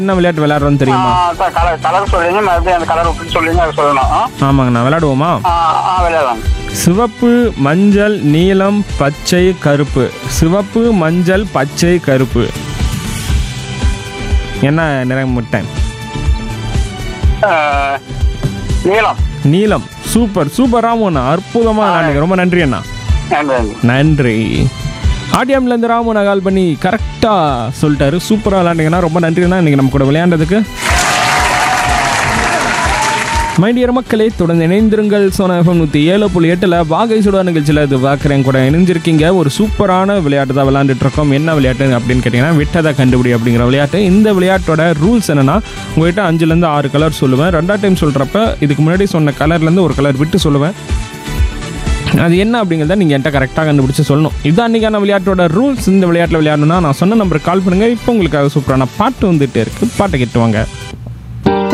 என்ன விளையாட்டு விளையாடுறோன்னு தெரியுமா கலர் கலர் சொல்லுங்க மறுபடியும் அந்த கலர் விட்டு சொல்லுங்க அது சொல்லணும் ஆ? ஆமாங்கண்ணா விளையாடுவோமா ஆ ஆ விளையாடலாம் சிவப்பு மஞ்சள் நீலம் பச்சை கருப்பு சிவப்பு மஞ்சள் பச்சை கருப்பு என்ன நிறம் விட்டேன் ஆ, நீளம் நீலம் சூப்பர் சூப்பர் ராமண்ணா அற்புதமா விளையாடுங்க ரொம்ப நன்றி அண்ணா நன்றி நன்றி நன்றி ஆடியம்லேருந்து ராமண்ணா கால் பண்ணி கரெக்டாக சொல்லிட்டாரு சூப்பராக விளையாண்டிங்கன்னா ரொம்ப நன்றிண்ணா இன்றைக்கி நம்ம கூட விளையாண்டதுக்கு மைடியர் மக்களே தொடர்ந்து இணைந்திருங்கள் சோனா எஃப்எம் நூற்றி ஏழு புள்ளி எட்டில் வாகை சுடா நிகழ்ச்சியில் இது பார்க்குறேன் கூட இணைஞ்சிருக்கீங்க ஒரு சூப்பரான விளையாட்டு தான் விளையாண்டுட்டு இருக்கோம் என்ன விளையாட்டு அப்படின்னு கேட்டிங்கன்னா விட்டதை கண்டுபிடி அப்படிங்கிற விளையாட்டு இந்த விளையாட்டோட ரூல்ஸ் என்னன்னா உங்கள்கிட்ட அஞ்சுலேருந்து ஆறு கலர் சொல்லுவேன் ரெண்டாவது டைம் சொல்கிறப்ப இதுக்கு முன்னாடி சொன்ன கலர்லேருந்து ஒரு கலர் விட்டு சொல்லுவேன் அது என்ன அப்படிங்கிறத நீங்கள் என்கிட்ட கரெக்டாக கண்டுபிடிச்சு சொல்லணும் இதுதான் அன்றைக்கான விளையாட்டோட ரூல்ஸ் இந்த விளையாட்டில் விளையாடணும்னா நான் சொன்ன நம்பருக்கு கால் பண்ணுங்கள் இப்போ உங்களுக்காக சூப்பரான பாட்டு வந்துகிட்டே இருக்குது பாட்டை கேட்டுவாங்க